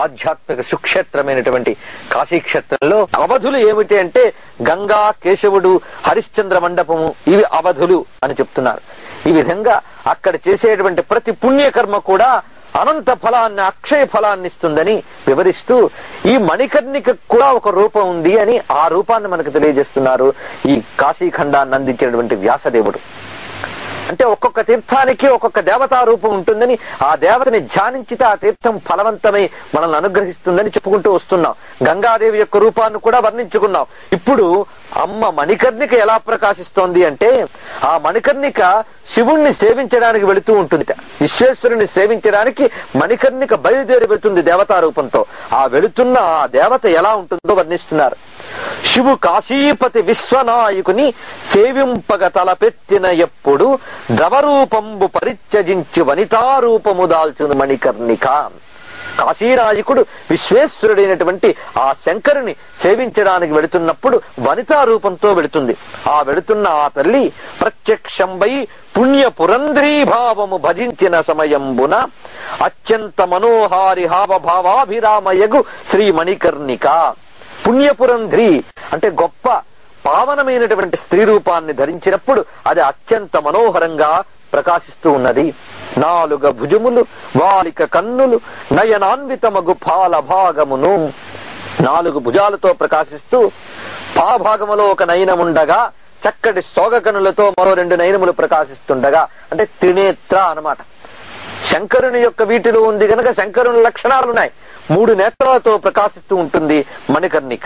ఆధ్యాత్మిక సుక్షేత్రమైనటువంటి కాశీక్షేత్రంలో అవధులు ఏమిటి అంటే గంగా కేశవుడు హరిశ్చంద్ర మండపము ఇవి అవధులు అని చెప్తున్నారు ఈ విధంగా అక్కడ చేసేటువంటి ప్రతి పుణ్యకర్మ కూడా అనంత ఫలాన్ని అక్షయ ఫలాన్ని ఇస్తుందని వివరిస్తూ ఈ మణికర్ణిక కూడా ఒక రూపం ఉంది అని ఆ రూపాన్ని మనకు తెలియజేస్తున్నారు ఈ కాశీఖండాన్ని అందించినటువంటి వ్యాసదేవుడు అంటే ఒక్కొక్క తీర్థానికి ఒక్కొక్క దేవతా రూపం ఉంటుందని ఆ దేవతని ధ్యానించితే ఆ తీర్థం ఫలవంతమై మనల్ని అనుగ్రహిస్తుందని చెప్పుకుంటూ వస్తున్నాం గంగాదేవి యొక్క రూపాన్ని కూడా వర్ణించుకున్నాం ఇప్పుడు అమ్మ మణికర్ణిక ఎలా ప్రకాశిస్తోంది అంటే ఆ మణికర్ణిక శివుణ్ణి సేవించడానికి వెళుతూ ఉంటుంది విశ్వేశ్వరుని సేవించడానికి మణికర్ణిక బయలుదేరి వెళుతుంది దేవతా రూపంతో ఆ వెళుతున్న ఆ దేవత ఎలా ఉంటుందో వర్ణిస్తున్నారు శివు కాశీపతి విశ్వనాయకుని సేవింపగ తలపెత్తిన ఎప్పుడు ద్రవరూపంబు పరిత్యజించి వనితారూపము దాల్చును మణికర్ణిక కాశీనాయకుడు విశ్వేశ్వరుడైనటువంటి ఆ శంకరుని సేవించడానికి వెళుతున్నప్పుడు వనితా రూపంతో వెళుతుంది ఆ వెళుతున్న ఆ తల్లి ప్రత్యక్షంబై పుణ్య పురంధ్రీభావము భజించిన సమయంబున అత్యంత మనోహారి హావభావాభిరామయగు శ్రీ మణికర్ణిక పుణ్యపురంధ్రి అంటే గొప్ప పావనమైనటువంటి స్త్రీ రూపాన్ని ధరించినప్పుడు అది అత్యంత మనోహరంగా ప్రకాశిస్తూ ఉన్నది నాలుగ భుజములు వాలిక కన్నులు నయనాన్వితమగు పాల భాగమును నాలుగు భుజాలతో ప్రకాశిస్తూ పాభాగములో ఒక నయనముండగా చక్కటి సోగ కనులతో మరో రెండు నయనములు ప్రకాశిస్తుండగా అంటే త్రినేత్ర అన్నమాట శంకరుని యొక్క వీటిలో ఉంది గనక శంకరుని లక్షణాలున్నాయి మూడు నేత్రాలతో ప్రకాశిస్తూ ఉంటుంది మణికర్ణిక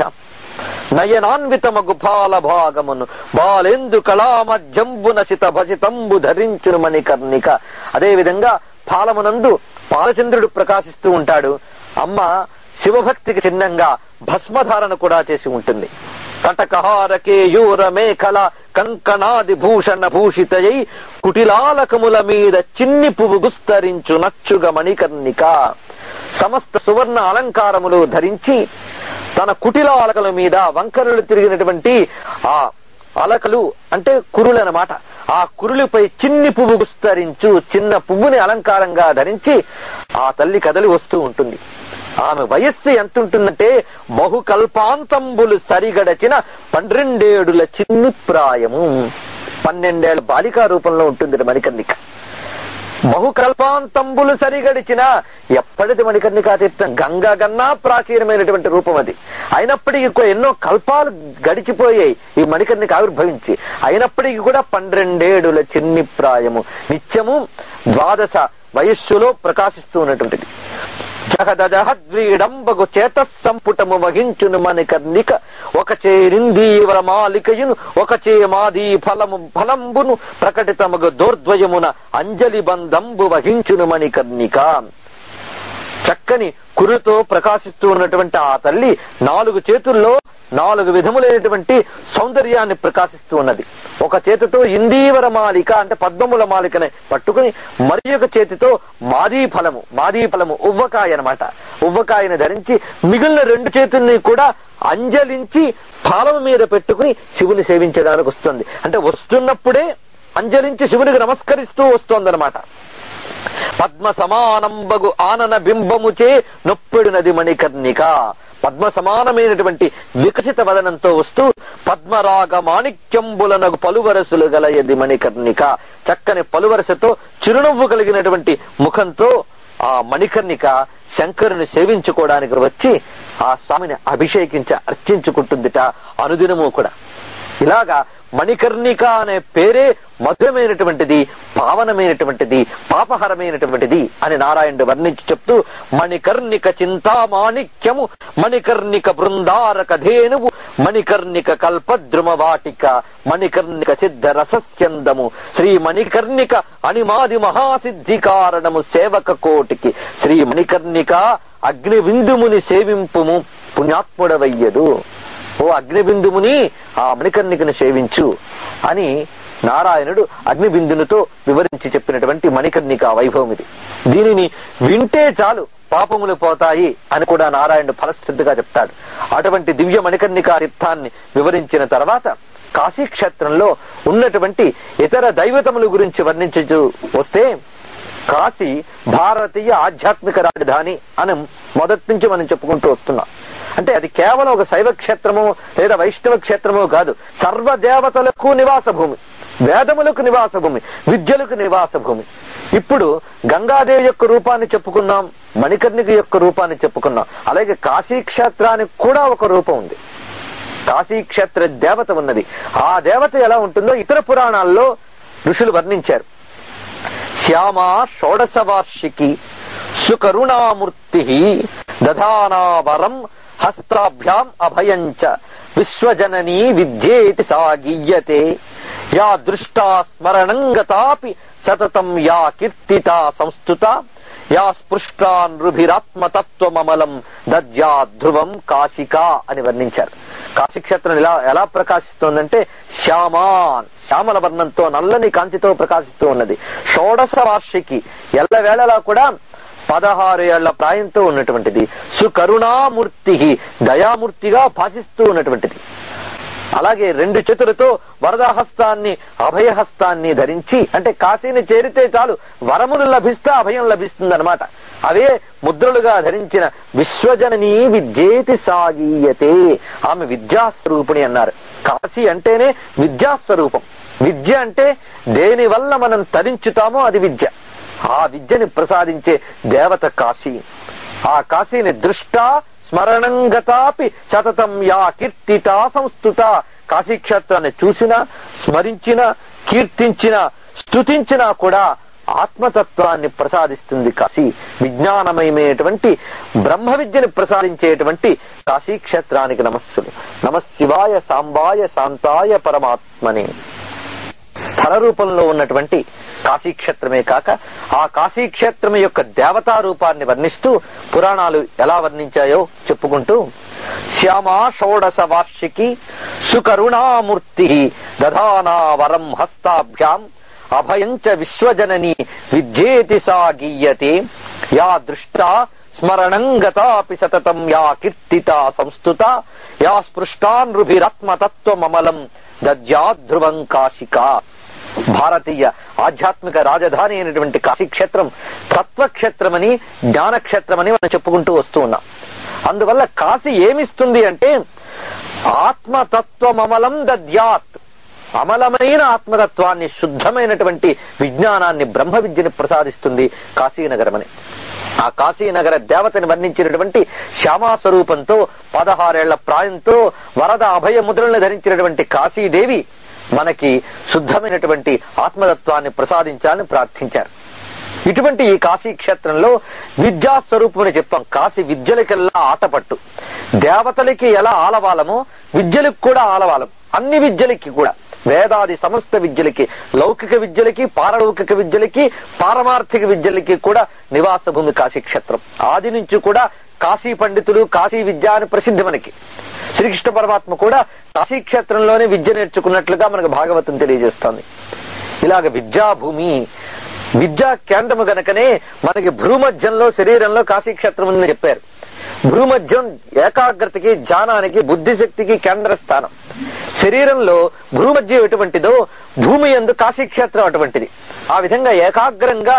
నయనాన్వితమగు పాల భాగమును బాలెందు కళామధ్యంబున సిత భసితంబు ధరించును మణికర్ణిక అదే విధంగా పాలమునందు పాలచంద్రుడు ప్రకాశిస్తూ ఉంటాడు అమ్మ శివభక్తికి చిహ్నంగా భస్మధారణ కూడా చేసి ఉంటుంది కటకహార కేయూర మేఖల కంకణాది భూషణ భూషితయై కుటిలాలకముల మీద చిన్ని పువ్వు గుస్తరించు నచ్చుగ మణికర్ణిక సమస్త సువర్ణ అలంకారములు ధరించి తన కుటిలాలకల మీద వంకరలు తిరిగినటువంటి ఆ అలకలు అంటే కురులు అన్నమాట ఆ కురులపై చిన్ని పువ్వు గుస్తరించు చిన్న పువ్వుని అలంకారంగా ధరించి ఆ తల్లి కదలి వస్తూ ఉంటుంది ఆమె వయస్సు ఎంత ఉంటుందంటే బహుకల్పాంతంబులు సరిగడచిన పన్నెండేడుల చిన్ని ప్రాయము పన్నెండేళ్ల బాలికా రూపంలో ఉంటుంది మణికర్ణిక బహుకల్పాంతంబులు సరిగడిచిన ఎప్పటిది మణికర్ణికా తీర్థం గంగా గన్నా ప్రాచీనమైనటువంటి రూపం అది అయినప్పటికీ కూడా ఎన్నో కల్పాలు గడిచిపోయాయి ఈ మణికర్ణిక ఆవిర్భవించి అయినప్పటికీ కూడా పన్నెండేడుల చిన్ని ప్రాయము నిత్యము ద్వాదశ వయస్సులో ప్రకాశిస్తూ ఉన్నటువంటిది జగదజహద్వీడంబగు చేత సంపుటము వహించును మణికర్ణిక ఒక చేరిందీవర మాలికయును ఒక చే మాదీ ఫలము ఫలంబును ప్రకటితమగు దోర్ద్వయమున అంజలి బంధంబు వహించును మణికర్ణిక చక్కని కురుతో ప్రకాశిస్తూ ఉన్నటువంటి ఆ తల్లి నాలుగు చేతుల్లో నాలుగు విధములైనటువంటి సౌందర్యాన్ని ప్రకాశిస్తూ ఉన్నది ఒక చేతితో ఇందీవర మాలిక అంటే పద్మముల మాలికని పట్టుకుని మరి ఒక చేతితో మాదీ ఫలము మాదీ ఫలము ఉవ్వకాయ అనమాట ఉవ్వకాయని ధరించి మిగిలిన రెండు చేతుల్ని కూడా అంజలించి ఫలం మీద పెట్టుకుని శివుని సేవించడానికి వస్తుంది అంటే వస్తున్నప్పుడే అంజలించి శివునికి నమస్కరిస్తూ వస్తోందనమాట పద్మ సమానంబగు ఆనన బింబముచే నొప్పెడునది మణికర్ణిక పద్మ సమానమైనటువంటి వికసిత వదనంతో వస్తూ పద్మరాగ మాణిక్యంబులనగు పలువరసులు గలయది మణికర్ణిక చక్కని పలువరసతో చిరునవ్వు కలిగినటువంటి ముఖంతో ఆ మణికర్ణిక శంకరుని సేవించుకోవడానికి వచ్చి ఆ స్వామిని అభిషేకించ అర్చించుకుంటుందిట అనుదినము కూడా ఇలాగా మణికర్ణిక అనే పేరే మధురమైనటువంటిది పావనమైనటువంటిది పాపహరమైనటువంటిది అని నారాయణుడు వర్ణించి చెప్తూ మణికర్ణిక చింతామాణిక్యము మణికర్ణిక బృందారక ధేనువు మణికర్ణిక కల్పద్రుమ వాటిక మణికర్ణిక సిద్ధ రసస్యందము శ్రీ మణికర్ణిక అణిమాది మహాసిద్ధి కారణము సేవక కోటికి శ్రీ మణికర్ణిక అగ్ని విందుముని సేవింపుము పుణ్యాత్ముడవయ్యదు ఓ అగ్నిబిందుముని ఆ మణికర్ణికను సేవించు అని నారాయణుడు అగ్నిబిందునితో వివరించి చెప్పినటువంటి మణికర్ణిక వైభవం ఇది దీనిని వింటే చాలు పాపములు పోతాయి అని కూడా నారాయణుడు ఫలశ్రద్ధగా చెప్తాడు అటువంటి దివ్య మణికర్ణిక తీర్థాన్ని వివరించిన తర్వాత కాశీ క్షేత్రంలో ఉన్నటువంటి ఇతర దైవతముల గురించి వర్ణించు వస్తే కాశీ భారతీయ ఆధ్యాత్మిక రాజధాని అని మొదటి నుంచి మనం చెప్పుకుంటూ వస్తున్నాం అంటే అది కేవలం ఒక శైవ క్షేత్రము లేదా వైష్ణవ క్షేత్రము కాదు సర్వ దేవతలకు నివాస భూమి వేదములకు నివాస భూమి విద్యలకు నివాస భూమి ఇప్పుడు గంగాదేవి యొక్క రూపాన్ని చెప్పుకున్నాం మణికర్ణిక యొక్క రూపాన్ని చెప్పుకున్నాం అలాగే కాశీ క్షేత్రానికి కూడా ఒక రూపం ఉంది కాశీ క్షేత్ర దేవత ఉన్నది ఆ దేవత ఎలా ఉంటుందో ఇతర పురాణాల్లో ఋషులు వర్ణించారు శ్యామా షోడశ వార్షికి సుకరుణామూర్తి దధానావరం హస్తాభ్యాం అభయంచ విశ్వజననీ విద్యేతి సా గీయతే యా దృష్టా స్మరణం గతాపి సతతం యా కీర్తిత సంస్థుత యా స్పృష్టా నృభిరాత్మతత్వమమలం దద్యా ధ్రువం కాశికా అని వర్ణించారు కాశీక్షేత్రం ఎలా ఎలా ప్రకాశిస్తోందంటే శ్యామాన్ శ్యామల వర్ణంతో నల్లని కాంతితో ప్రకాశిస్తూ ఉన్నది షోడశ వార్షికి ఎల్లవేళలా కూడా పదహారు ఏళ్ల ప్రాయంతో ఉన్నటువంటిది సుకరుణామూర్తి దయామూర్తిగా భాషిస్తూ ఉన్నటువంటిది అలాగే రెండు చేతులతో వరదహస్తాన్ని అభయహస్తాన్ని ధరించి అంటే కాశీని చేరితే చాలు వరములు లభిస్తే అభయం లభిస్తుందన్నమాట అవే ముద్రలుగా ధరించిన విశ్వజననీ విద్యేతి సాగీయతే ఆమె విద్యాస్వరూపిణి అన్నారు కాశీ అంటేనే విద్యాస్వరూపం విద్య అంటే దేని వల్ల మనం తరించుతామో అది విద్య ఆ విద్యని ప్రసాదించే దేవత కాశీ ఆ కాశీని దృష్ట స్మరణంగతాపి సతతం యా కీర్తిత సంస్థుత కాశీక్షేత్రాన్ని చూసినా స్మరించిన కీర్తించిన స్తుతించినా కూడా ఆత్మతత్వాన్ని ప్రసాదిస్తుంది కాశీ విజ్ఞానమయమైనటువంటి బ్రహ్మ విద్యని ప్రసాదించేటువంటి కాశీ క్షేత్రానికి నమస్సులు నమశివాయ సాంబాయ శాంతాయ పరమాత్మనే స్థల రూపంలో ఉన్నటువంటి కాశీక్షేత్రమే కాక ఆ కాశీక్షేత్రం యొక్క దేవతా రూపాన్ని వర్ణిస్తూ పురాణాలు ఎలా వర్ణించాయో చెప్పుకుంటూ శ్యామా షోడశ వార్షికి సుకరుణామూర్తి దధానా వరం హస్తాభ్యాం అభయంచ విశ్వజనని విద్యేతి సా గీయతే యా దృష్టా స్మరణం గతాపి సతతం యా కీర్తిత సంస్థుత యా స్పృష్టానృభిరత్మతత్వమమలం దద్యాధ్రువం కాశికా భారతీయ ఆధ్యాత్మిక రాజధాని అయినటువంటి కాశీక్షేత్రం తత్వక్షేత్రమని జ్ఞానక్షేత్రమని మనం చెప్పుకుంటూ వస్తూ ఉన్నాం అందువల్ల కాశీ ఏమిస్తుంది అంటే ఆత్మతత్వమమలం దద్యాత్ అమలమైన ఆత్మతత్వాన్ని శుద్ధమైనటువంటి విజ్ఞానాన్ని బ్రహ్మ విద్యని ప్రసాదిస్తుంది కాశీనగరమని ఆ కాశీనగర దేవతని వర్ణించినటువంటి శ్యామా స్వరూపంతో పదహారేళ్ల ప్రాయంతో వరద అభయ ముద్రలను ధరించినటువంటి కాశీదేవి మనకి శుద్ధమైనటువంటి ఆత్మతత్వాన్ని ప్రసాదించాలని ప్రార్థించారు ఇటువంటి ఈ కాశీ క్షేత్రంలో విద్యా స్వరూపమని చెప్పాం కాశీ విద్యలకెల్లా ఆటపట్టు దేవతలకి ఎలా ఆలవాలమో విద్యలకు కూడా ఆలవాలం అన్ని విద్యలకి కూడా వేదాది సమస్త విద్యలకి లౌకిక విద్యలకి పారలౌకిక విద్యలకి పారమార్థిక విద్యలకి కూడా నివాస భూమి కాశీ క్షేత్రం ఆది నుంచి కూడా కాశీ పండితులు కాశీ విద్య అని ప్రసిద్ధి మనకి శ్రీకృష్ణ పరమాత్మ కూడా కాశీ క్షేత్రంలోనే విద్య నేర్చుకున్నట్లుగా మనకు భాగవతం తెలియజేస్తోంది ఇలాగ విద్యాభూమి విద్యా కేంద్రము గనకనే మనకి భ్రూమధ్యంలో శరీరంలో కాశీక్షేత్రం ఉందని చెప్పారు భ్రూమధ్యం ఏకాగ్రతకి ధ్యానానికి బుద్ధిశక్తికి కేంద్ర స్థానం శరీరంలో భ్రూమధ్యం ఎటువంటిదో భూమి ఎందు కాశీక్షేత్రం అటువంటిది ఆ విధంగా ఏకాగ్రంగా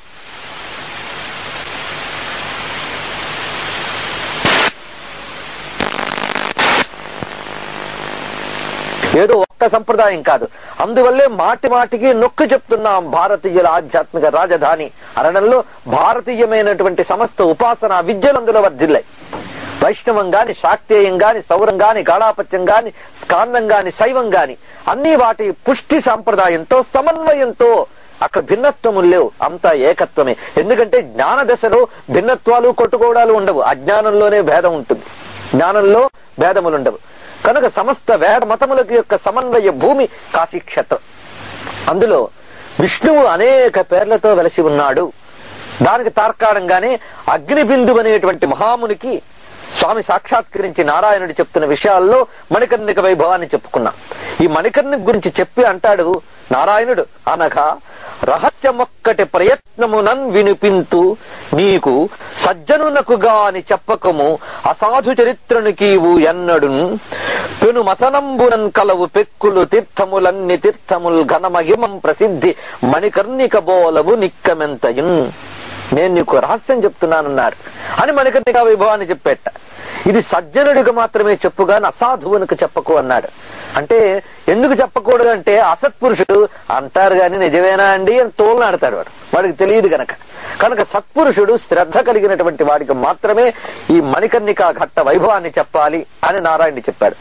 ఏదో ఒక్క సంప్రదాయం కాదు అందువల్లే మాటి మాటికి నొక్కి చెప్తున్నాం భారతీయుల ఆధ్యాత్మిక రాజధాని అనడంలో భారతీయమైనటువంటి సమస్త ఉపాసన విద్యలు అందులో వర్ధిల్లాయి వైష్ణవం గాని శాక్తేయం గాని సౌరం గాని గాళాపత్యం గాని స్కాందం గాని శైవం గాని అన్ని వాటి పుష్టి సాంప్రదాయంతో సమన్వయంతో అక్కడ భిన్నత్వములు లేవు అంతా ఏకత్వమే ఎందుకంటే జ్ఞాన దశలో భిన్నత్వాలు కొట్టుకోవడాలు ఉండవు అజ్ఞానంలోనే భేదం ఉంటుంది జ్ఞానంలో భేదములు ఉండవు కనుక సమస్త వేద మతములకు యొక్క సమన్వయ భూమి కాశీక్షేత్రం అందులో విష్ణువు అనేక పేర్లతో వెలసి ఉన్నాడు దానికి తార్కాణంగానే అగ్నిబిందు అనేటువంటి మహామునికి స్వామి సాక్షాత్కరించి నారాయణుడు చెప్తున్న విషయాల్లో మణికర్ణిక వైభవాన్ని చెప్పుకున్నాం ఈ మణికర్ణిక గురించి చెప్పి అంటాడు నారాయణుడు అనగా రహస్యమొక్కటి ప్రయత్నమునన్ వినిపింతు నీకు సజ్జనునకు గాని చెప్పకము అసాధు చరిత్రనుకీవు ఎన్నడున్ పెను మసనంబునన్ కలవు పెక్కులు తీర్థములన్ని తీర్థముల్ ఘనమహిమం ప్రసిద్ధి మణికర్ణిక బోలవు నిక్కమెంతయున్ నేను నీకు రహస్యం చెప్తున్నానన్నారు అని మణికర్ణిక వైభవాన్ని చెప్పేట ఇది సజ్జనుడికి మాత్రమే చెప్పుగాని అసాధువునికి చెప్పకు అన్నాడు అంటే ఎందుకు చెప్పకూడదు అంటే అసత్పురుషుడు అంటారు గాని నిజమేనా అండి అని తోలనాడతాడు వాడు వాడికి తెలియదు గనక కనుక సత్పురుషుడు శ్రద్ధ కలిగినటువంటి వాడికి మాత్రమే ఈ మణికర్ణిక ఘట్ట వైభవాన్ని చెప్పాలి అని నారాయణ చెప్పాడు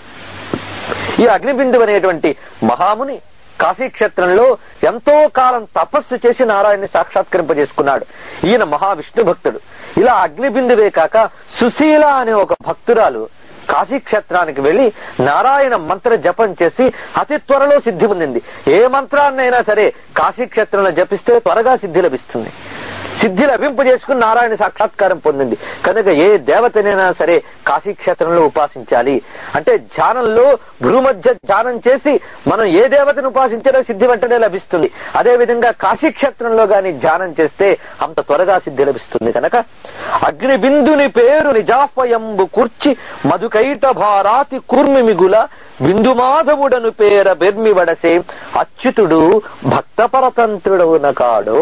ఈ అగ్నిబిందు అనేటువంటి మహాముని కాశీక్షేత్రంలో ఎంతో కాలం తపస్సు చేసి నారాయణ్ణి సాక్షాత్కరింపజేసుకున్నాడు ఈయన మహావిష్ణు భక్తుడు ఇలా అగ్నిబిందువే కాక సుశీల అనే ఒక భక్తురాలు కాశీక్షేత్రానికి వెళ్లి నారాయణ మంత్ర జపం చేసి అతి త్వరలో సిద్ధి పొందింది ఏ మంత్రాన్నైనా సరే కాశీక్షేత్రంలో జపిస్తే త్వరగా సిద్ధి లభిస్తుంది సిద్ధి లభింపజేసుకుని నారాయణ సాక్షాత్కారం పొందింది కనుక ఏ దేవతనైనా సరే కాశీక్షేత్రంలో ఉపాసించాలి అంటే ధ్యానంలో భూమధ్య ధ్యానం చేసి మనం ఏ దేవతను ఉపాసించినా సిద్ధి వెంటనే లభిస్తుంది అదే విధంగా కాశీక్షేత్రంలో గాని ధ్యానం చేస్తే అంత త్వరగా సిద్ధి లభిస్తుంది కనుక అగ్నిబిందుని పేరు నిజాపయంబు కూర్చి మధుకైట భారాతి కూర్మి మిగుల బిందుమాధవుడను పేర బెర్మి వడసే అచ్యుతుడు భక్త పరతంత్రుడవున కాడు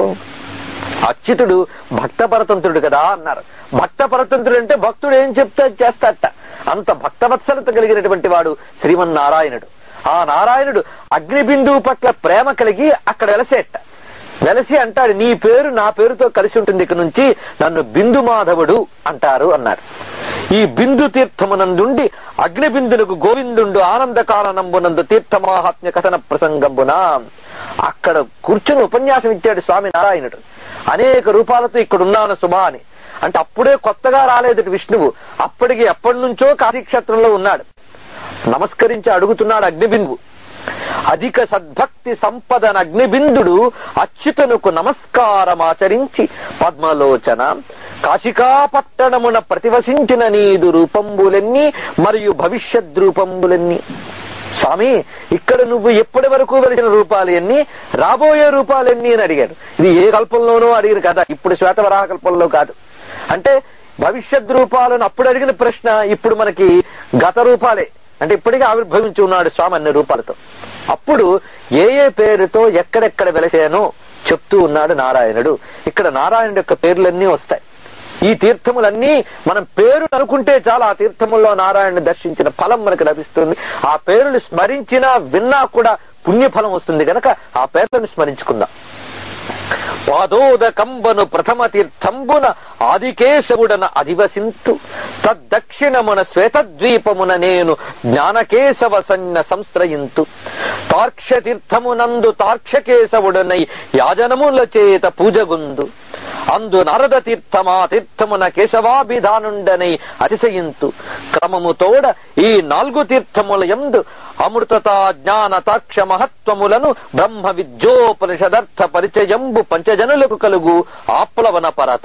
అచ్యుతుడు భక్త పరతంత్రుడు కదా అన్నారు భక్త పరతంత్రుడు అంటే భక్తుడు ఏం చెప్తే అది చేస్తాడట అంత భక్తవత్సలత కలిగినటువంటి వాడు శ్రీమన్నారాయణుడు ఆ నారాయణుడు అగ్నిబిందువు పట్ల ప్రేమ కలిగి అక్కడ వెలసేట వెలసి అంటాడు నీ పేరు నా పేరుతో కలిసి ఉంటుంది ఇక నుంచి నన్ను బిందు మాధవుడు అంటారు అన్నారు ఈ బిందు తీర్థమునందుండి అగ్నిబిందులకు గోవిందుండు ఆనందకాలనంబునందు తీర్థమాహాత్మ్య కథన ప్రసంగంబున అక్కడ కూర్చుని ఉపన్యాసం ఇచ్చాడు స్వామి నారాయణుడు అనేక రూపాలతో ఇక్కడ ఉన్నాను సుమా అని అంటే అప్పుడే కొత్తగా రాలేదు విష్ణువు అప్పటికి ఎప్పటి నుంచో కాశీక్షేత్రంలో ఉన్నాడు నమస్కరించి అడుగుతున్నాడు అగ్నిబిందువు అధిక సద్భక్తి సంపదన అగ్నిబిందుడు అచ్యుతనుకు నమస్కారమాచరించి పద్మలోచన కాశికా పట్టణమున ప్రతివసించిన నీదు రూపంబులెన్ని మరియు భవిష్యత్ రూపంబులెన్ని స్వామి ఇక్కడ నువ్వు ఎప్పటి వరకు వెలిసిన రూపాలు ఎన్ని రాబోయే రూపాలు ఎన్ని అని అడిగాడు ఇది ఏ కల్పంలోనూ అడిగారు కదా ఇప్పుడు శ్వేతవరాహ కల్పంలో కాదు అంటే భవిష్యత్ రూపాలను అప్పుడు అడిగిన ప్రశ్న ఇప్పుడు మనకి గత రూపాలే అంటే ఇప్పటికీ ఆవిర్భవించి ఉన్నాడు స్వామి అన్ని రూపాలతో అప్పుడు ఏ ఏ పేరుతో ఎక్కడెక్కడ వెలసానో చెప్తూ ఉన్నాడు నారాయణుడు ఇక్కడ నారాయణుడు యొక్క పేర్లన్నీ వస్తాయి ఈ తీర్థములన్నీ మనం పేరు అనుకుంటే చాలా ఆ తీర్థముల్లో నారాయణను దర్శించిన ఫలం మనకు లభిస్తుంది ఆ పేరును స్మరించినా విన్నా కూడా పుణ్యఫలం వస్తుంది గనక ఆ పేర్లను స్మరించుకుందాం పాదోదకంబను ప్రథమ తీర్థంబున ఆదికేశవుడన అధివసింతు తద్దక్షిణమున శ్వేతద్వీపమున నేను జ్ఞానకేశవ సన్న సంశ్రయింతు తార్క్ష తీర్థమునందు తార్క్షకేశవుడనై యాజనముల చేత పూజగుందు అందు నరద తీర్థమా తీర్థమున కేశవాభిధానుండనై అతిశయింతు క్రమము తోడ ఈ నాలుగు తీర్థముల యందు అమృతత జ్ఞాన తాక్ష మహత్వములను బ్రహ్మ విద్యోపనిషదర్థ పరిచయంబు పంచజనులకు కలుగు ఆప్లవన పరత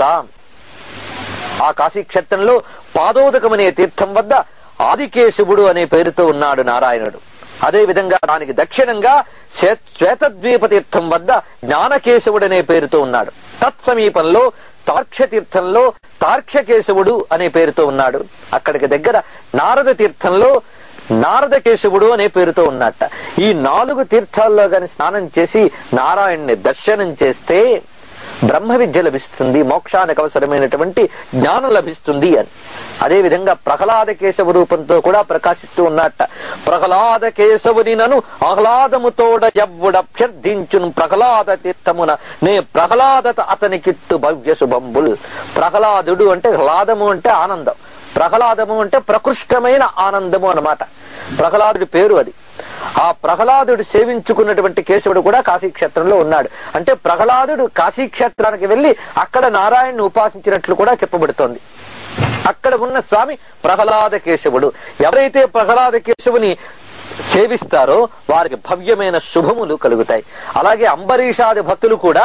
ఆ కాశీక్షేత్రంలో పాదోదకమనే తీర్థం వద్ద ఆదికేశవుడు అనే పేరుతో ఉన్నాడు నారాయణుడు అదే విధంగా దానికి దక్షిణంగా శ్వే- శ్వేతద్వీప తీర్థం వద్ద జ్ఞానకేశవుడనే పేరుతో ఉన్నాడు తత్సమీపంలో తార్క్ష తీర్థంలో తార్క్షకేశవుడు అనే పేరుతో ఉన్నాడు అక్కడికి దగ్గర నారద తీర్థంలో నారద కేశవుడు అనే పేరుతో ఉన్నట్ట ఈ నాలుగు తీర్థాల్లో గాని స్నానం చేసి నారాయణ్ణి దర్శనం చేస్తే బ్రహ్మ విద్య లభిస్తుంది మోక్షానికి అవసరమైనటువంటి జ్ఞానం లభిస్తుంది అని అదే విధంగా ప్రహ్లాద కేశవ రూపంతో కూడా ప్రకాశిస్తూ ఉన్నట్ట ప్రహ్లాద కేశవుని నను ఆహ్లాదముతోడ ఎవ్వుడభ్యర్థించును ప్రహ్లాద తీర్థమున నే ప్రహ్లాదత అతనికిట్టు భవ్య శుభంబుల్ ప్రహ్లాదుడు అంటే హ్లాదము అంటే ఆనందం ప్రహ్లాదము అంటే ప్రకృష్టమైన ఆనందము అన్నమాట ప్రహ్లాదుడి పేరు అది ఆ ప్రహ్లాదుడు సేవించుకున్నటువంటి కేశవుడు కూడా కాశీక్షేత్రంలో ఉన్నాడు అంటే ప్రహ్లాదుడు కాశీక్షేత్రానికి వెళ్లి అక్కడ నారాయణ్ని ఉపాసించినట్లు కూడా చెప్పబడుతోంది అక్కడ ఉన్న స్వామి ప్రహ్లాద కేశవుడు ఎవరైతే ప్రహ్లాద కేశవుని సేవిస్తారో వారికి భవ్యమైన శుభములు కలుగుతాయి అలాగే అంబరీషాది భక్తులు కూడా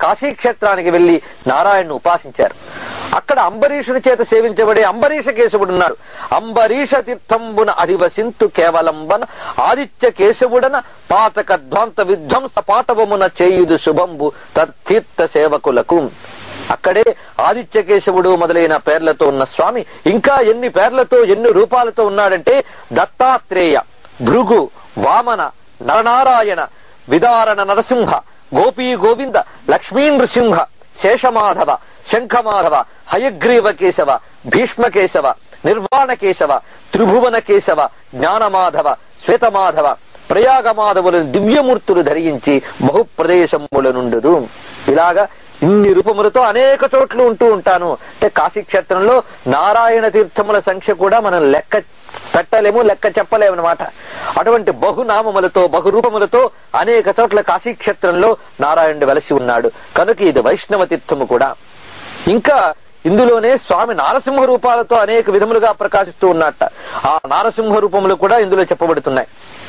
కాశీ క్షేత్రానికి వెళ్లి నారాయణను ఉపాసించారు అక్కడ అంబరీషుని చేత సేవించబడే అంబరీష కేశవుడు ఉన్నాడు అంబరీష తీర్థంబున అధివసింతు కేవలంబన ఆదిత్య కేశవుడన పాతక ధ్వంత విధ్వంస పాటవమున చేయుదు శుభంబు తత్తీర్థ సేవకులకు అక్కడే ఆదిత్య కేశవుడు మొదలైన పేర్లతో ఉన్న స్వామి ఇంకా ఎన్ని పేర్లతో ఎన్ని రూపాలతో ఉన్నాడంటే దత్తాత్రేయ భృగు వామన నరనారాయణ విదారణ నరసింహ గోపీ గోవింద లక్ష్మీ నృసింహ శేషమాధవ శంఖమాధవ హయగ్రీవ కేశవ భీష్మ కేశవ నిర్వాణ కేశవ త్రిభువన కేశవ జ్ఞానమాధవ శ్వేతమాధవ ప్రయాగమాధవులను దివ్యమూర్తులు ధరించి బహుప్రదేశముల నుండుదు ఇలాగా ఇన్ని రూపములతో అనేక చోట్ల ఉంటూ ఉంటాను అంటే కాశీక్షేత్రంలో నారాయణ తీర్థముల సంఖ్య కూడా మనం లెక్క పెట్టలేము లెక్క చెప్పలేము అనమాట అటువంటి బహునామములతో బహురూపములతో అనేక చోట్ల కాశీక్షేత్రంలో నారాయణుడు వెలసి ఉన్నాడు కనుక ఇది వైష్ణవ తీర్థము కూడా ఇంకా ఇందులోనే స్వామి నారసింహ రూపాలతో అనేక విధములుగా ప్రకాశిస్తూ ఉన్నట్ట ఆ నారసింహ రూపములు కూడా ఇందులో చెప్పబడుతున్నాయి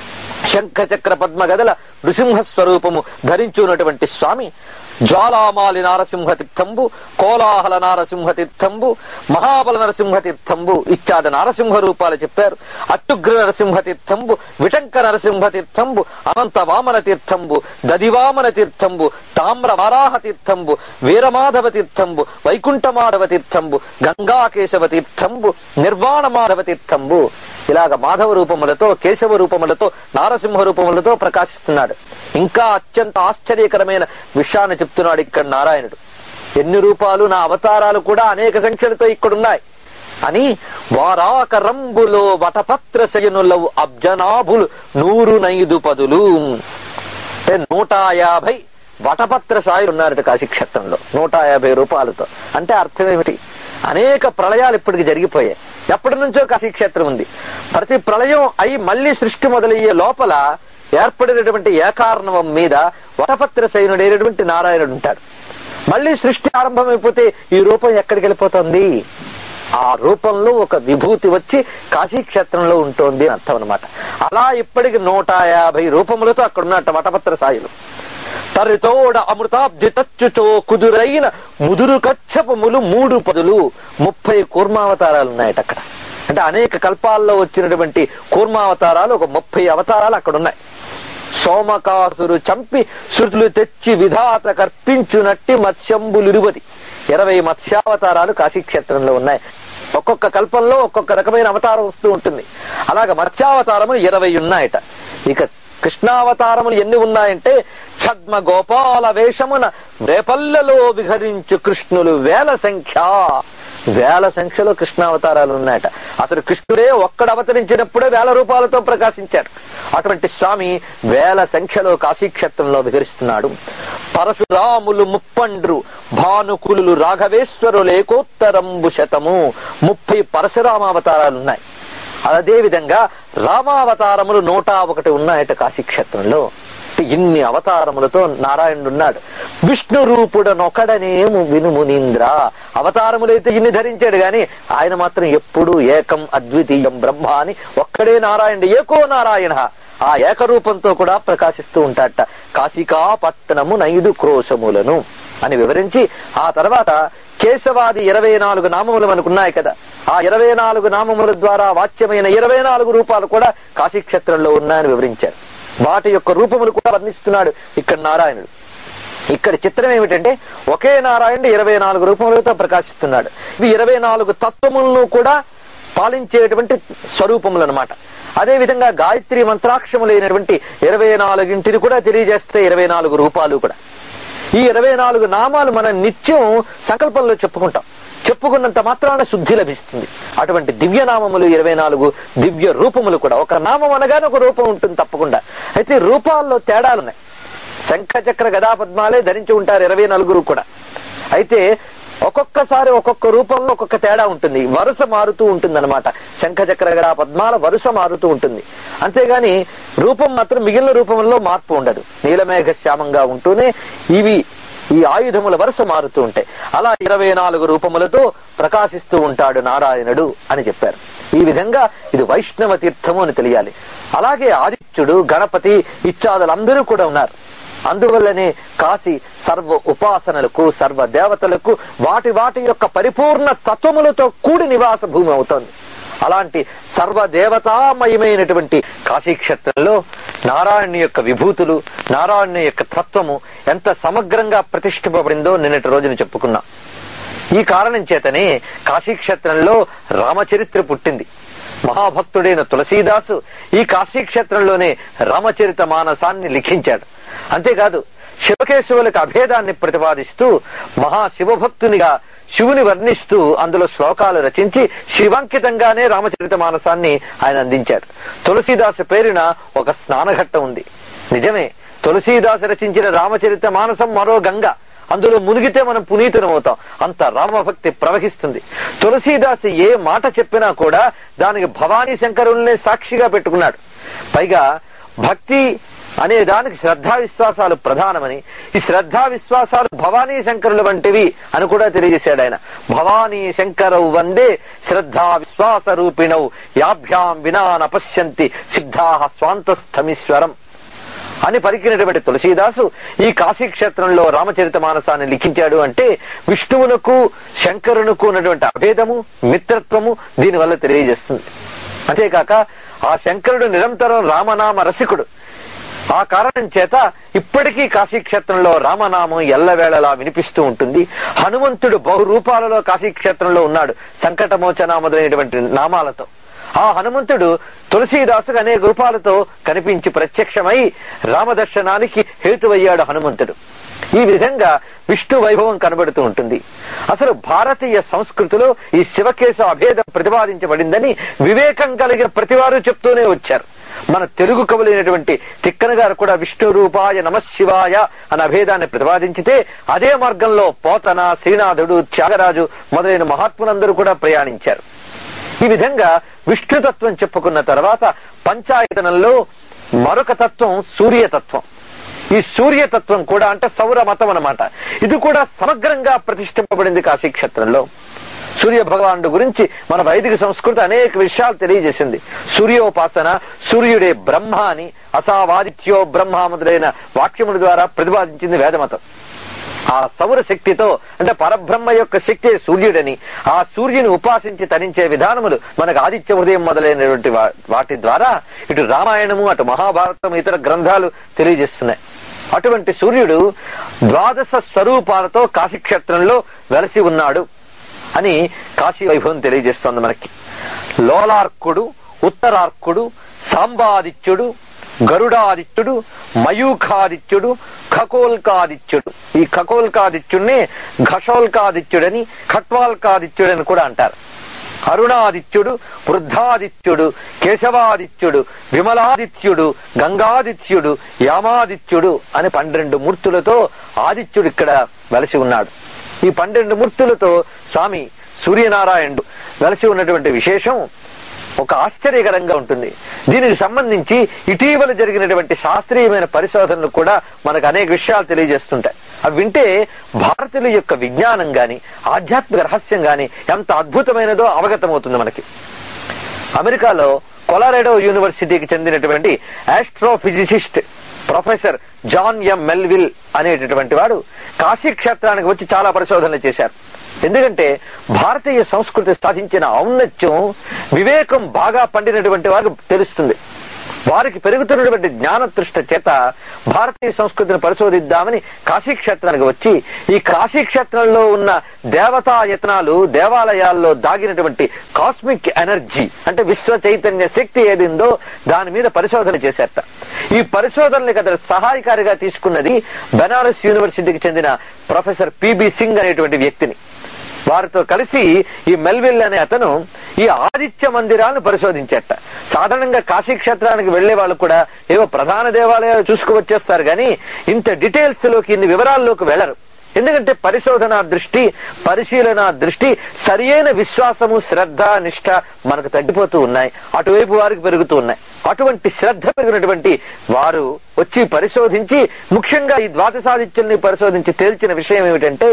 శంఖ చక్ర పద్మ గదల నృసింహ స్వరూపము ధరించున్నటువంటి స్వామి జ్వాలామాలి నారసింహ తీర్థంబు కోలాహల నారసింహ తీర్థంబు మహాబల నరసింహ తీర్థంబు ఇత్యాది నారసింహ రూపాలు చెప్పారు అట్టుగ్ర నరసింహ తీర్థంబు విటంక నరసింహ తీర్థంబు అనంత వామన తీర్థంబు దదివామన తీర్థంబు తామ్ర వారాహ తీర్థంబు వీరమాధవ తీర్థంబు వైకుంఠ మాధవ తీర్థంబు గంగా కేశవ తీర్థంబు నిర్వాణ మాధవ తీర్థంబు ఇలాగ మాధవ రూపములతో కేశవ రూపములతో నారసింహ రూపములతో ప్రకాశిస్తున్నాడు ఇంకా అత్యంత ఆశ్చర్యకరమైన విషయాన్ని చెప్తున్నాడు ఇక్కడ నారాయణుడు ఎన్ని రూపాలు నా అవతారాలు కూడా అనేక సంఖ్యలతో ఇక్కడున్నాయి అని వారాకరంబులో వటపత్ర శయనులవు అబ్జనాభులు నూరు నైదు పదులు అంటే నూట యాభై వటపత్ర సాయులు ఉన్నారట కాశీక్షేత్రంలో నూట యాభై రూపాయలతో అంటే అర్థం ఏమిటి అనేక ప్రళయాలు ఇప్పటికి జరిగిపోయాయి ఎప్పటి నుంచో కాశీక్షేత్రం ఉంది ప్రతి ప్రళయం అయి మళ్లీ సృష్టి మొదలయ్యే లోపల ఏర్పడినటువంటి ఏకారణవం మీద వటపత్ర సైనుడైనటువంటి నారాయణుడు ఉంటాడు మళ్లీ సృష్టి ఆరంభమైపోతే ఈ రూపం ఎక్కడికి వెళ్ళిపోతుంది ఆ రూపంలో ఒక విభూతి వచ్చి కాశీక్షేత్రంలో ఉంటుంది అని అర్థం అనమాట అలా ఇప్పటికి నూట యాభై రూపములతో అక్కడ ఉన్నట్టు వటపత్ర సాయులు తరితోడ అమృతాబ్ది తచ్చుచో కుదురైన ముదురు కచ్చపములు మూడు పదులు ముప్పై కూర్మావతారాలు ఉన్నాయట అక్కడ అంటే అనేక కల్పాల్లో వచ్చినటువంటి కూర్మావతారాలు ఒక ముప్పై అవతారాలు అక్కడ ఉన్నాయి సోమకాసురు చంపి శృతులు తెచ్చి విధాత కర్పించునట్టి మత్స్యంబులిరువది ఇరవై మత్స్యావతారాలు కాశీక్షేత్రంలో ఉన్నాయి ఒక్కొక్క కల్పంలో ఒక్కొక్క రకమైన అవతారం వస్తూ ఉంటుంది అలాగ మత్స్యావతారములు ఇరవై ఉన్నాయట ఇక కృష్ణావతారములు ఎన్ని ఉన్నాయంటే ఛద్మ గోపాల వేషమున రేపల్లెలో విహరించు కృష్ణులు వేల సంఖ్య వేల సంఖ్యలో కృష్ణావతారాలు ఉన్నాయట అసలు కృష్ణుడే ఒక్కడ అవతరించినప్పుడే వేల రూపాలతో ప్రకాశించాడు అటువంటి స్వామి వేల సంఖ్యలో కాశీక్షేత్రంలో విహరిస్తున్నాడు పరశురాములు ముప్పండ్రు భానుకులు రాఘవేశ్వరు లేకోత్తరంబు శతము ముప్పై పరశురామావతారాలు ఉన్నాయి అదే విధంగా రామావతారములు నూట ఒకటి ఉన్నాయట కాశీక్షేత్రంలో ఇన్ని అవతారములతో నారాయణుడు ఉన్నాడు విష్ణు రూపుడనొకడనేము వినుమునీంద్ర అవతారములైతే ఇన్ని ధరించాడు గాని ఆయన మాత్రం ఎప్పుడు ఏకం అద్వితీయం బ్రహ్మ అని ఒక్కడే నారాయణుడు ఏకో నారాయణ ఆ ఏకరూపంతో కూడా ప్రకాశిస్తూ ఉంటాడట కాశికా పట్టణము నైదు క్రోశములను అని వివరించి ఆ తర్వాత కేశవాది ఇరవై నాలుగు నామములు మనకున్నాయి కదా ఆ ఇరవై నాలుగు నామముల ద్వారా వాచ్యమైన ఇరవై నాలుగు రూపాలు కూడా కాశీక్షేత్రంలో ఉన్నాయని వివరించారు వాటి యొక్క రూపములు కూడా వర్ణిస్తున్నాడు ఇక్కడ నారాయణుడు ఇక్కడ చిత్రం ఏమిటంటే ఒకే నారాయణుడు ఇరవై నాలుగు రూపములతో ప్రకాశిస్తున్నాడు ఇవి ఇరవై నాలుగు తత్వములను కూడా పాలించేటువంటి స్వరూపములు అనమాట అదే విధంగా గాయత్రి మంత్రాక్షములైనటువంటి ఇరవై నాలుగింటిని కూడా తెలియజేస్తే ఇరవై నాలుగు రూపాలు కూడా ఈ ఇరవై నాలుగు నామాలు మనం నిత్యం సంకల్పంలో చెప్పుకుంటాం చెప్పుకున్నంత మాత్రాన శుద్ధి లభిస్తుంది అటువంటి దివ్య నామములు ఇరవై నాలుగు దివ్య రూపములు కూడా ఒక నామం అనగానే ఒక రూపం ఉంటుంది తప్పకుండా అయితే రూపాల్లో తేడాలున్నాయి శంఖ చక్ర గదా పద్మాలే ధరించి ఉంటారు ఇరవై నలుగురు కూడా అయితే ఒక్కొక్కసారి ఒక్కొక్క రూపంలో ఒక్కొక్క తేడా ఉంటుంది వరుస మారుతూ ఉంటుంది అనమాట శంఖ చక్ర గదా పద్మాల వరుస మారుతూ ఉంటుంది అంతేగాని రూపం మాత్రం మిగిలిన రూపంలో మార్పు ఉండదు నీలమేఘ శ్యామంగా ఉంటూనే ఇవి ఈ ఆయుధముల వరుస మారుతూ ఉంటాయి అలా ఇరవై నాలుగు రూపములతో ప్రకాశిస్తూ ఉంటాడు నారాయణుడు అని చెప్పారు ఈ విధంగా ఇది వైష్ణవ తీర్థము అని తెలియాలి అలాగే ఆదిత్యుడు గణపతి ఇత్యాదులందరూ కూడా ఉన్నారు అందువల్లనే కాశీ సర్వ ఉపాసనలకు సర్వ దేవతలకు వాటి వాటి యొక్క పరిపూర్ణ తత్వములతో కూడి నివాస భూమి అవుతోంది అలాంటి సర్వదేవతామయమైనటువంటి కాశీక్షేత్రంలో నారాయణ యొక్క విభూతులు నారాయణ యొక్క తత్వము ఎంత సమగ్రంగా ప్రతిష్ఠింపబడిందో నిన్నటి రోజున చెప్పుకున్నాం ఈ కారణం చేతనే కాశీక్షేత్రంలో రామచరిత్ర పుట్టింది మహాభక్తుడైన తులసీదాసు ఈ కాశీక్షేత్రంలోనే రామచరిత మానసాన్ని లిఖించాడు అంతేకాదు శివకేశవులకు అభేదాన్ని ప్రతిపాదిస్తూ మహాశివభక్తునిగా శివుని వర్ణిస్తూ అందులో శ్లోకాలు రచించి శివాంకితంగానే రామచరిత మానసాన్ని ఆయన అందించాడు తులసీదాసు పేరున ఒక స్నానఘట్ట ఉంది నిజమే తులసీదాసు రచించిన రామచరిత మానసం మరో గంగ అందులో మునిగితే మనం పునీతులమవుతాం అంత రామభక్తి ప్రవహిస్తుంది తులసీదాసు ఏ మాట చెప్పినా కూడా దానికి భవానీ శంకరుల్నే సాక్షిగా పెట్టుకున్నాడు పైగా భక్తి అనే దానికి శ్రద్ధా విశ్వాసాలు ప్రధానమని ఈ శ్రద్ధా విశ్వాసాలు భవానీ శంకరుల వంటివి అని కూడా తెలియజేశాడు ఆయన భవానీ శంకరవు వందే శ్రద్ధా విశ్వాస రూపిణౌ యాభ్యాం వినా నపశ్యంతి సిద్ధా స్వాంతస్థమీశ్వరం అని పలికినటువంటి తులసీదాసు ఈ కాశీక్షేత్రంలో రామచరిత మానసాన్ని లిఖించాడు అంటే విష్ణువునకు శంకరునకు ఉన్నటువంటి అభేదము మిత్రత్వము దీనివల్ల తెలియజేస్తుంది అంతేకాక ఆ శంకరుడు నిరంతరం రామనామ రసికుడు ఆ కారణం చేత ఇప్పటికీ కాశీక్షేత్రంలో రామనామం ఎల్లవేళలా వినిపిస్తూ ఉంటుంది హనుమంతుడు బహురూపాలలో కాశీక్షేత్రంలో ఉన్నాడు సంకటమోచన మొదలైనటువంటి నామాలతో ఆ హనుమంతుడు తులసీదాసుకు అనేక రూపాలతో కనిపించి ప్రత్యక్షమై రామదర్శనానికి హేతువయ్యాడు హనుమంతుడు ఈ విధంగా విష్ణు వైభవం కనబడుతూ ఉంటుంది అసలు భారతీయ సంస్కృతిలో ఈ శివకేశ అభేదం ప్రతిపాదించబడిందని వివేకం కలిగిన ప్రతివారు చెప్తూనే వచ్చారు మన తెలుగు కవులైనటువంటి తిక్కన గారు కూడా విష్ణు రూపాయ నమశివాయ అనే అభేదాన్ని ప్రతిపాదించితే అదే మార్గంలో పోతన శ్రీనాథుడు త్యాగరాజు మొదలైన మహాత్ములందరూ కూడా ప్రయాణించారు ఈ విధంగా విష్ణుతత్వం చెప్పుకున్న తర్వాత పంచాయతనంలో మరొక తత్వం సూర్యతత్వం ఈ సూర్యతత్వం కూడా అంటే సౌర మతం అన్నమాట ఇది కూడా సమగ్రంగా ప్రతిష్ఠింపబడింది కాశీక్షేత్రంలో సూర్య భగవానుడు గురించి మన వైదిక సంస్కృతి అనేక విషయాలు తెలియజేసింది సూర్యోపాసన సూర్యుడే బ్రహ్మ అని అసావాదిత్యో బ్రహ్మ మొదలైన వాక్యముల ద్వారా ప్రతిపాదించింది వేదమతం ఆ సౌర శక్తితో అంటే పరబ్రహ్మ యొక్క శక్తి సూర్యుడని ఆ సూర్యుని ఉపాసించి తరించే విధానములు మనకు ఆదిత్య హృదయం మొదలైనటువంటి వా- వాటి ద్వారా ఇటు రామాయణము అటు మహాభారతం ఇతర గ్రంథాలు తెలియజేస్తున్నాయి అటువంటి సూర్యుడు ద్వాదశ స్వరూపాలతో కాశీక్షేత్రంలో వెలసి ఉన్నాడు అని కాశీ వైభవం తెలియజేస్తోంది మనకి లోలార్కుడు ఉత్తరార్కుడు సాంబాదిత్యుడు గరుడాదిత్యుడు మయూఖాదిత్యుడు ఖకోల్కాదిత్యుడు ఈ ఖకోల్కాదిత్యుడిని ఘషోల్కాదిత్యుడని ఖట్వాల్కాదిత్యుడని కూడా అంటారు అరుణాదిత్యుడు వృద్ధాదిత్యుడు కేశవాదిత్యుడు విమలాదిత్యుడు గంగాదిత్యుడు యామాదిత్యుడు అని పన్నెండు మూర్తులతో ఆదిత్యుడు ఇక్కడ వెలసి ఉన్నాడు ఈ పన్నెండు మూర్తులతో స్వామి సూర్యనారాయణుడు వెలసి ఉన్నటువంటి విశేషం ఒక ఆశ్చర్యకరంగా ఉంటుంది దీనికి సంబంధించి ఇటీవల జరిగినటువంటి శాస్త్రీయమైన పరిశోధనలు కూడా మనకు అనేక విషయాలు తెలియజేస్తుంటాయి అవి వింటే భారతీయుల యొక్క విజ్ఞానం గాని ఆధ్యాత్మిక రహస్యం గాని ఎంత అద్భుతమైనదో అవగతమవుతుంది మనకి అమెరికాలో కొలారెడో యూనివర్సిటీకి చెందినటువంటి astrophysicist professor John M Melville అనేటటువంటి వాడు కాశీ క్షేత్రానికి వచ్చి చాలా పరిశోధనలు చేశారు ఎందుకంటే భారతీయ సంస్కృతి సాధించిన ఔన్నత్యం వివేకం బాగా పండినటువంటి వారికి తెలుస్తుంది వారికి పెరుగుతున్నటువంటి జ్ఞానతృష్ట చేత భారతీయ సంస్కృతిని పరిశోధిద్దామని కాశీక్షేత్రానికి వచ్చి ఈ కాశీక్షేత్రంలో ఉన్న దేవతా యత్నాలు దేవాలయాల్లో దాగినటువంటి కాస్మిక్ ఎనర్జీ అంటే విశ్వ చైతన్య శక్తి ఏదిందో దాని మీద పరిశోధన చేశారట ఈ పరిశోధనలకు అతను సహాయకారిగా తీసుకున్నది బెనారస్ యూనివర్సిటీకి చెందిన ప్రొఫెసర్ పిబి సింగ్ అనేటువంటి వ్యక్తిని వారితో కలిసి ఈ మెల్విల్ అనే అతను ఈ ఆదిత్య మందిరాలను పరిశోధించట సాధారణంగా కాశీ క్షేత్రానికి వెళ్లే వాళ్ళు కూడా ఏవో ప్రధాన దేవాలయాలు చూసుకువచ్చేస్తారు గాని ఇంత డీటెయిల్స్ లోకి ఇన్ని వివరాల్లోకి వెళ్లరు ఎందుకంటే పరిశోధన దృష్టి పరిశీలన దృష్టి సరియైన విశ్వాసము శ్రద్ధ నిష్ఠ మనకు తగ్గిపోతూ ఉన్నాయి అటువైపు వారికి పెరుగుతూ ఉన్నాయి అటువంటి శ్రద్ధ పెరిగినటువంటి వారు వచ్చి పరిశోధించి ముఖ్యంగా ఈ ద్వాదశాదిత్యుల్ని పరిశోధించి తేల్చిన విషయం ఏమిటంటే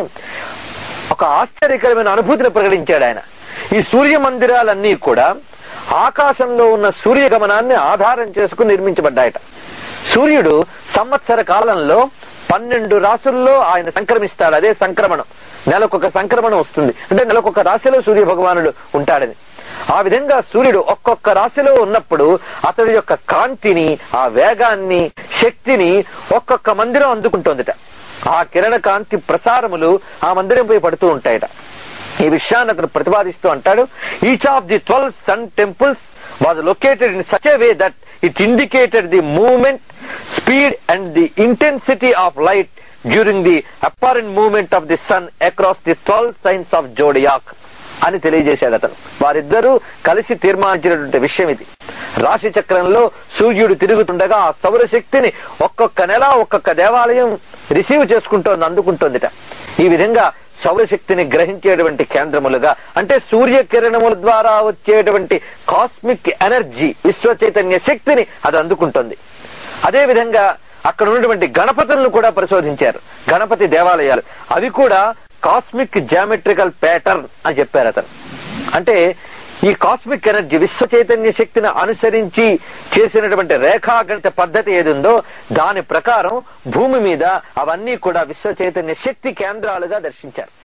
ఒక ఆశ్చర్యకరమైన అనుభూతిని ప్రకటించాడు ఆయన ఈ సూర్య మందిరాలన్నీ కూడా ఆకాశంలో ఉన్న సూర్యగమనాన్ని ఆధారం చేసుకుని నిర్మించబడ్డాయట సూర్యుడు సంవత్సర కాలంలో పన్నెండు రాసుల్లో ఆయన సంక్రమిస్తాడు అదే సంక్రమణం నెలకొక సంక్రమణం వస్తుంది అంటే నెలకొక రాశిలో సూర్య భగవానుడు ఉంటాడని ఆ విధంగా సూర్యుడు ఒక్కొక్క రాశిలో ఉన్నప్పుడు అతడి యొక్క కాంతిని ఆ వేగాన్ని శక్తిని ఒక్కొక్క మందిరం అందుకుంటోందిట ఆ కిరణ కాంతి ప్రసారములు ఆ మందిరంపై పడుతూ ఉంటాయట ఈ విషయాన్ని అతను ప్రతిపాదిస్తూ అంటాడు each of the twelve sun temples was located in such a way that it indicated the movement speed and the intensity of light during the apparent movement of the sun across the twelve signs of zodiac అని తెలియజేశాడు అతను వారిద్దరూ కలిసి తీర్మానించినటువంటి విషయం ఇది రాశి చక్రంలో సూర్యుడు తిరుగుతుండగా ఆ సౌరశక్తిని ఒక్కొక్క నెల ఒక్కొక్క దేవాలయం రిసీవ్ చేసుకుంటోంది అందుకుంటోందిట ఈ విధంగా సౌరశక్తిని గ్రహించేటువంటి కేంద్రములుగా అంటే సూర్య కిరణముల ద్వారా వచ్చేటువంటి కాస్మిక్ ఎనర్జీ విశ్వ చైతన్య శక్తిని అది అందుకుంటుంది అదే విధంగా అక్కడ ఉన్నటువంటి గణపతులను కూడా పరిశోధించారు గణపతి దేవాలయాలు అవి కూడా కాస్మిక్ జామెట్రికల్ ప్యాటర్న్ అని చెప్పారు అతను అంటే ఈ కాస్మిక్ ఎనర్జీ విశ్వ చైతన్య శక్తిని అనుసరించి చేసినటువంటి రేఖాగణిత పద్ధతి ఏది ఉందో దాని ప్రకారం భూమి మీద అవన్నీ కూడా విశ్వ చైతన్య శక్తి కేంద్రాలుగా దర్శించారు